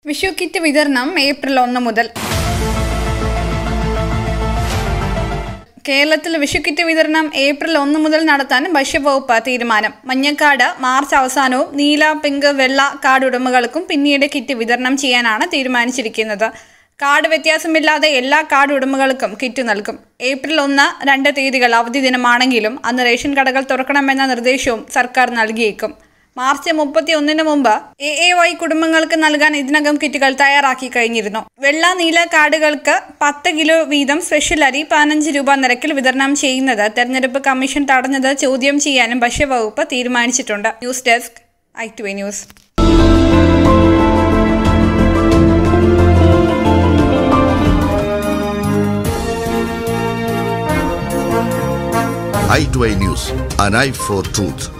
Vishu kit വിതരണം April ഒന്ന് മുതൽ കേരളത്തിൽ വിഷു കിറ്റ് വിതരണം ഏപ്രിൽ ഒന്ന് മുതൽ നടത്താൻ ഭക്ഷ്യവകുപ്പ് തീരുമാനം മഞ്ഞക്കാട് മാർച്ച് അവസാനവും നീല പിങ്ക് വെള്ള കാർഡ് ഉടമകൾക്കും പിന്നീട് കിറ്റ് വിതരണം ചെയ്യാനാണ് തീരുമാനിച്ചിരിക്കുന്നത് കാർഡ് വ്യത്യാസമില്ലാതെ എല്ലാ കാർഡ് ഉടമകൾക്കും കിറ്റ് നൽകും ഏപ്രിൽ ഒന്ന് രണ്ട് തീയതികൾ അവധി ദിനമാണെങ്കിലും അന്ന് റേഷൻ കടകൾ തുറക്കണമെന്ന നിർദ്ദേശവും സർക്കാർ നൽകിയേക്കും മാർച്ച് മുപ്പത്തി ഒന്നിന് മുമ്പ് എ എ വൈ കുടുംബങ്ങൾക്ക് നൽകാൻ ഇതിനകം കിറ്റുകൾ തയ്യാറാക്കി കഴിഞ്ഞിരുന്നു വെള്ള നീല കാർഡുകൾക്ക് പത്ത് കിലോ വീതം സ്പെഷ്യൽ അരി പതിനഞ്ച് രൂപ നിരക്കിൽ വിതരണം ചെയ്യുന്നത് തെരഞ്ഞെടുപ്പ് കമ്മീഷൻ തടഞ്ഞത് ചോദ്യം ചെയ്യാനും ഭക്ഷ്യവകുപ്പ് തീരുമാനിച്ചിട്ടുണ്ട് news desk I two news i2i News, an eye for truth.